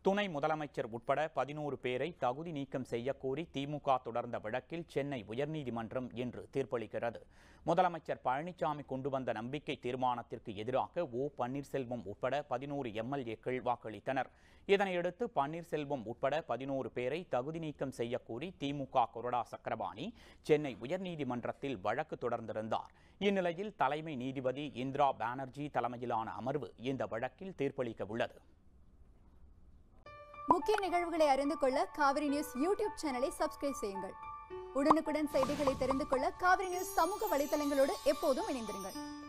துணை முதலமைச்சர் உட்பட பதினோரு பேரை தகுதி நீக்கம் செய்யக்கோரி திமுக தொடர்ந்த வழக்கில் சென்னை உயர்நீதிமன்றம் இன்று தீர்ப்பளிக்கிறது முதலமைச்சர் பழனிசாமி கொண்டு வந்த நம்பிக்கை தீர்மானத்திற்கு எதிராக ஓ பன்னீர்செல்வம் உட்பட பதினோரு எம்எல்ஏக்கள் வாக்களித்தனர் இதனையடுத்து பன்னீர்செல்வம் உட்பட பதினோரு பேரை தகுதி நீக்கம் செய்யக்கோரி திமுக கொறடா சக்கரபாணி சென்னை உயர்நீதிமன்றத்தில் வழக்கு தொடர்ந்திருந்தார் இந்நிலையில் தலைமை நீதிபதி இந்திரா பானர்ஜி தலைமையிலான அமர்வு இந்த வழக்கில் தீர்ப்பளிக்க உள்ளது முக்கிய நிகழ்வுகளை அறிந்து கொள்ள காவிரி நியூஸ் யூடியூப் சேனலை சப்ஸ்கிரைப் செய்யுங்கள் உடனுக்குடன் செய்திகளை தெரிந்து கொள்ள காவிரி நியூஸ் சமூக வலைதளங்களோடு எப்போதும் இணைந்திருங்கள்